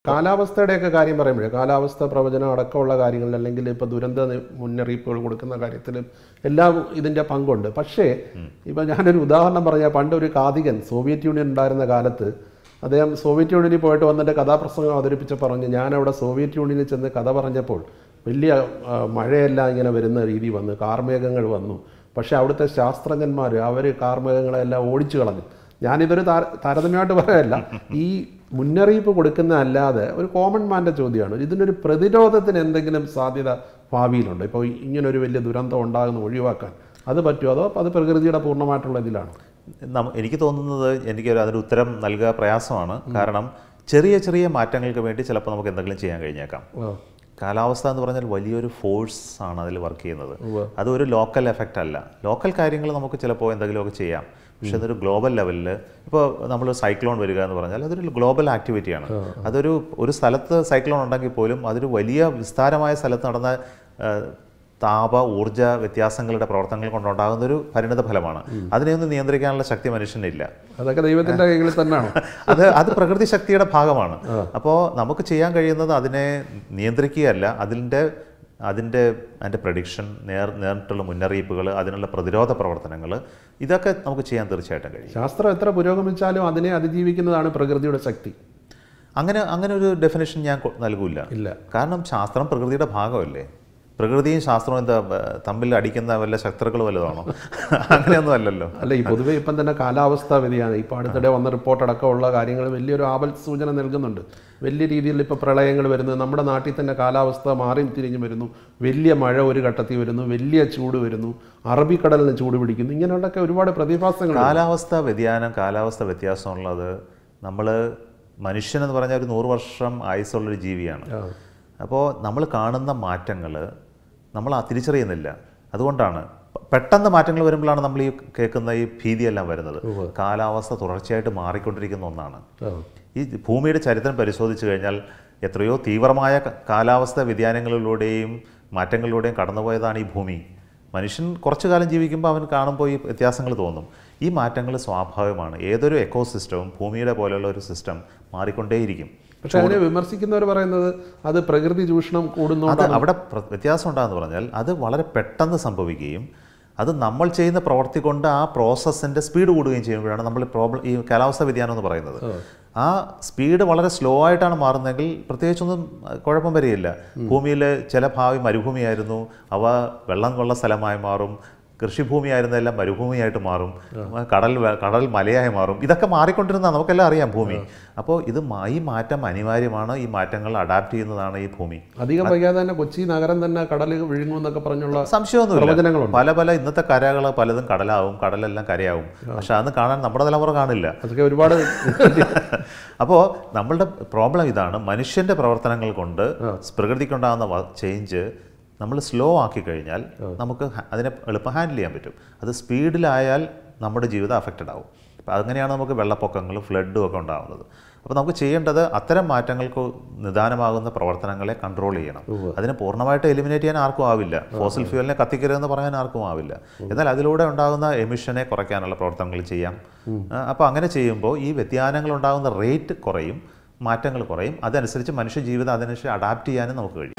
കാലാവസ്ഥയുടെയൊക്കെ കാര്യം പറയുമ്പോഴേ കാലാവസ്ഥ പ്രവചനം അടക്കമുള്ള കാര്യങ്ങളിൽ അല്ലെങ്കിൽ ഇപ്പോൾ ദുരന്ത നി- മുന്നറിയിപ്പുകൾ കൊടുക്കുന്ന കാര്യത്തിലും എല്ലാം ഇതിൻ്റെ പങ്കുണ്ട് പക്ഷേ ഇപ്പം ഞാനൊരു ഉദാഹരണം പറഞ്ഞാൽ പണ്ട് ഒരു കാതികൻ സോവിയറ്റ് യൂണിയൻ ഉണ്ടായിരുന്ന കാലത്ത് അദ്ദേഹം സോവിയറ്റ് യൂണിയനിൽ പോയിട്ട് വന്നിട്ട് കഥാപ്രസംഗം അവതരിപ്പിച്ച് പറഞ്ഞ് ഞാനവിടെ സോവിയറ്റ് യൂണിയനിൽ ചെന്ന് കഥ പറഞ്ഞപ്പോൾ വലിയ ആ, മഴയെല്ലാം ഇങ്ങനെ വരുന്ന രീതി വന്നു കാർമേഘങ്ങൾ വന്നു പക്ഷേ അവിടുത്തെ ശാസ്ത്രജ്ഞന്മാർ അവർ കാർമേഘങ്ങളെല്ലാം ഓടിച്ചു കളഞ്ഞു ഞാനിതൊരു താര- താരതമ്യമായിട്ട് പറയല്ല ഈ മുന്നറിയിപ്പ് കൊടുക്കുന്ന അല്ലാതെ ഒരു കോമൺ മാൻ്റെ ചോദ്യമാണ് ഇതിനൊരു പ്രതിരോധത്തിന് എന്തെങ്കിലും സാധ്യത ഭാവിയിലുണ്ട് ഇപ്പോൾ ഇങ്ങനൊരു വലിയ ദുരന്തം ഉണ്ടാകുന്ന ഒഴിവാക്കാൻ അത് പറ്റുമോ അതോ അത് പ്രകൃതിയുടെ പൂർണ്ണമായിട്ടുള്ള ഇതിലാണ് നമ്മ- എനിക്ക് തോന്നുന്നത് എനിക്ക് ഒരു അതിന് ഉത്തരം നൽകുക പ്രയാസമാണ് കാരണം ചെറിയ ചെറിയ മാറ്റങ്ങൾക്ക് വേണ്ടി ചിലപ്പോൾ നമുക്ക് എന്തെങ്കിലും ചെയ്യാൻ കഴിഞ്ഞേക്കാം ആ, കാലാവസ്ഥ എന്ന് പറഞ്ഞാൽ വലിയൊരു ഫോഴ്സ് ആണ് അതിൽ വർക്ക് ചെയ്യുന്നത് ഉവ്വ്. അത് ഒരു ലോക്കൽ എഫക്റ്റ് അല്ല ലോക്കൽ കാര്യങ്ങൾ നമുക്ക് ചിലപ്പോൾ എന്തെങ്കിലുമൊക്കെ ചെയ്യാം പക്ഷെ അതൊരു ഗ്ലോബൽ ലെവലിൽ ഇപ്പോൾ നമ്മൾ സൈക്ലോൺ വരിക എന്ന് പറഞ്ഞാൽ അതൊരു ഗ്ലോബൽ ആക്ടിവിറ്റിയാണ് അതൊരു ഒരു സ്ഥലത്ത് സൈക്ലോൺ ഉണ്ടെങ്കിൽ പോലും അതൊരു വലിയ വിസ്താരമായ സ്ഥലത്ത് നടന്ന ആ, താപ ഊർജ വ്യത്യാസങ്ങളുടെ പ്രവർത്തനങ്ങൾ കൊണ്ടുണ്ടാകുന്ന ഒരു പരിണിത ഫലമാണ് അതിനെയൊന്നും നിയന്ത്രിക്കാനുള്ള ശക്തി മനുഷ്യനില്ല അതൊക്കെ ദൈവത്തിൻ്റെ കൈകളിൽ തന്നെയാണോ അത് അത് പ്രകൃതി ശക്തിയുടെ ഭാഗമാണ് അപ്പോൾ നമുക്ക് ചെയ്യാൻ കഴിയുന്നത് അതിനെ നിയന്ത്രിക്കുകയല്ല അതിൻ്റെ അതിൻ്റെ അതിൻ്റെ പ്രഡിക്ഷൻ നേർ നേരിട്ടുള്ള മുന്നറിയിപ്പുകൾ അതിനുള്ള പ്രതിരോധ പ്രവർത്തനങ്ങൾ ഇതൊക്കെ നമുക്ക് ചെയ്യാൻ തീർച്ചയായിട്ടും കഴിയും ശാസ്ത്രം എത്ര പുരോഗമിച്ചാലും അതിനെ അതിജീവിക്കുന്നതാണ് പ്രകൃതിയുടെ ശക്തി അങ്ങനെ അങ്ങനെ ഒരു ഡെഫിനേഷൻ ഞാൻ കൊ- നൽകൂല ഇല്ല കാരണം ശാസ്ത്രം പ്രകൃതിയുടെ ഭാഗമല്ലേ പ്രകൃതിയും ശാസ്ത്രവും എന്താ ബ- തമ്മിൽ അടിക്കുന്ന വല്ല ശത്രുക്കൾ വല്ലതാണോ അങ്ങനെയൊന്നും അല്ലല്ലോ അല്ല ഈ പൊതുവെ ഇപ്പം തന്നെ കാലാവസ്ഥാ വ്യതിയാനം ഇപ്പോൾ അടുത്തിടെ വന്ന റിപ്പോർട്ട് അടക്കമുള്ള കാര്യങ്ങൾ വലിയൊരു ആപൽ സൂചന നൽകുന്നുണ്ട് വലിയ രീതിയിൽ ഇപ്പോൾ പ്രളയങ്ങൾ വരുന്നു നമ്മുടെ നാട്ടിൽ തന്നെ കാലാവസ്ഥ മാറി തിരിഞ്ഞു വരുന്നു വലിയ മഴ ഒരു ഘട്ടത്തിൽ വരുന്നു വലിയ ചൂട് വരുന്നു അറബിക്കടലിന് ചൂട് പിടിക്കുന്നു ഇങ്ങനെയുള്ളൊക്കെ ഒരുപാട് പ്രതിഭാസങ്ങൾ കാലാവസ്ഥ വ്യതിയാനം കാലാവസ്ഥ വ്യത്യാസമുള്ളത് നമ്മൾ മനുഷ്യനെന്ന് പറഞ്ഞാൽ ഒരു നൂറ് വർഷം ആയുസ്സുള്ളൊരു ജീവിയാണ് അപ്പോൾ നമ്മൾ കാണുന്ന മാറ്റങ്ങൾ നമ്മൾ ആ തിരിച്ചറിയുന്നില്ല അതുകൊണ്ടാണ് പ- പെട്ടെന്ന് മാറ്റങ്ങൾ വരുമ്പോഴാണ് നമ്മൾ ഈ കേൾക്കുന്ന ഈ ഭീതിയെല്ലാം വരുന്നത് കാലാവസ്ഥ തുടർച്ചയായിട്ട് മാറിക്കൊണ്ടിരിക്കുന്ന ഒന്നാണ് ആ. ഈ ഭൂമിയുടെ ചരിത്രം പരിശോധിച്ച് കഴിഞ്ഞാൽ എത്രയോ തീവ്രമായ ക- കാലാവസ്ഥ വ്യതിയാനങ്ങളിലൂടെയും മാറ്റങ്ങളിലൂടെയും കടന്നുപോയതാണ് ഈ ഭൂമി മനുഷ്യൻ കുറച്ചു കാലം ജീവിക്കുമ്പോൾ അവൻ കാണുമ്പോൾ ഈ വ്യത്യാസങ്ങൾ തോന്നും ഈ മാറ്റങ്ങൾ സ്വാഭാവികമാണ് ഏതൊരു എക്കോസിസ്റ്റവും ഭൂമിയുടെ പോലെയുള്ള ഒരു സിസ്റ്റം മാറിക്കൊണ്ടേയിരിക്കും പക്ഷെ അതിനെ വിമർശിക്കുന്നവർ പറയുന്നത് അത് പ്രകൃതി ചൂഷണം അത് കൂടുന്നോണ്ടാണ് അവിടെ പ്ര- വ്യത്യാസം ഉണ്ടാകുന്ന പറഞ്ഞാൽ അത് വളരെ പെട്ടെന്ന് സംഭവിക്കുകയും അത് നമ്മൾ ചെയ്യുന്ന പ്രവൃത്തി കൊണ്ട് ആ പ്രോസസ്സിൻ്റെ സ്പീഡ് കൂടുകയും ചെയ്യുമ്പോഴാണ് നമ്മൾ പ്രോബ്ലം ഈ കാലാവസ്ഥ വ്യതിയാനം എന്ന് പറയുന്നത് ആ സ്പീഡ് വളരെ സ്ലോ ആയിട്ടാണ് മാറുന്നതെങ്കിൽ പ്രത്യേകിച്ചൊന്നും അഹ്, കുഴപ്പം വരികയില്ല ഭൂമിയിൽ ചില ഭാവി മരുഭൂമിയായിരുന്നു അവ വെള്ളം ഉള്ള സ്ഥലമായി മാറും കൃഷിഭൂമിയായിരുന്നെല്ലാം മരുഭൂമിയായിട്ട് മാറും കടൽ വെ- കടൽ മലയായി മാറും ഇതൊക്കെ മാറിക്കൊണ്ടിരുന്ന നമുക്കെല്ലാം അറിയാം ഭൂമി അപ്പോൾ ഇത് മാ- ഈ മാറ്റം അനിവാര്യമാണ് ഈ മാറ്റങ്ങൾ അഡാപ്റ്റ് ചെയ്യുന്നതാണ് ഈ ഭൂമി അധികം വൈകാതെ തന്നെ കൊച്ചി നഗരം തന്നെ കടൽ വിഴുങ്ങുമെന്നൊക്കെ പറഞ്ഞുള്ള സംശയമൊന്നുമില്ല പ്രവചനങ്ങളുണ്ട് പല പല ഇന്നത്തെ കരകൾ പലതും കടലാവും കടലെല്ലാം കരയാവും പക്ഷെ അതൊന്നും കാണാൻ നമ്മുടെ തലമുറ കാണില്ല അതൊക്കെ ഒരുപാട് അപ്പോൾ നമ്മളുടെ പ്രോബ്ലം ഇതാണ് മനുഷ്യന്റെ പ്രവർത്തനങ്ങൾ കൊണ്ട് പ്രകൃതിക്കുണ്ടാകുന്ന ചേഞ്ച് നമ്മൾ സ്ലോ ആക്കി കഴിഞ്ഞാൽ നമുക്ക് ഹ- അതിനെ എളുപ്പം ഹാൻഡിൽ ചെയ്യാൻ പറ്റും അത് സ്പീഡിലായാൽ നമ്മുടെ ജീവിതം അഫക്റ്റഡ് ആവും അപ്പോൾ അങ്ങനെയാണ് നമുക്ക് വെള്ളപ്പൊക്കങ്ങളും ഫ്ലഡും ഒക്കെ ഉണ്ടാകുന്നത് അപ്പോൾ നമുക്ക് ചെയ്യേണ്ടത് അത്തരം മാറ്റങ്ങൾക്ക് നിദാനമാകുന്ന പ്രവർത്തനങ്ങളെ കൺട്രോൾ ചെയ്യണം അതിനെ പൂർണ്ണമായിട്ട് എലിമിനേറ്റ് ചെയ്യാൻ ആർക്കും ആവില്ല ഫോസിൽ ഫ്യൂവലിനെ കത്തിക്കരുതെന്ന് പറയാൻ ആർക്കും ആവില്ല എന്നാൽ അതിലൂടെ ഉണ്ടാകുന്ന എമിഷനെ കുറയ്ക്കാനുള്ള പ്രവർത്തനങ്ങൾ ചെയ്യാം അപ്പോൾ അങ്ങനെ ചെയ്യുമ്പോൾ ഈ വ്യതിയാനങ്ങൾ ഉണ്ടാകുന്ന റേറ്റ് കുറയും മാറ്റങ്ങൾ കുറയും അതനുസരിച്ച് മനുഷ്യ ജീവിതം അതിനനുസരിച്ച് അഡാപ്റ്റ് ചെയ്യാനും നമുക്ക് കഴിയും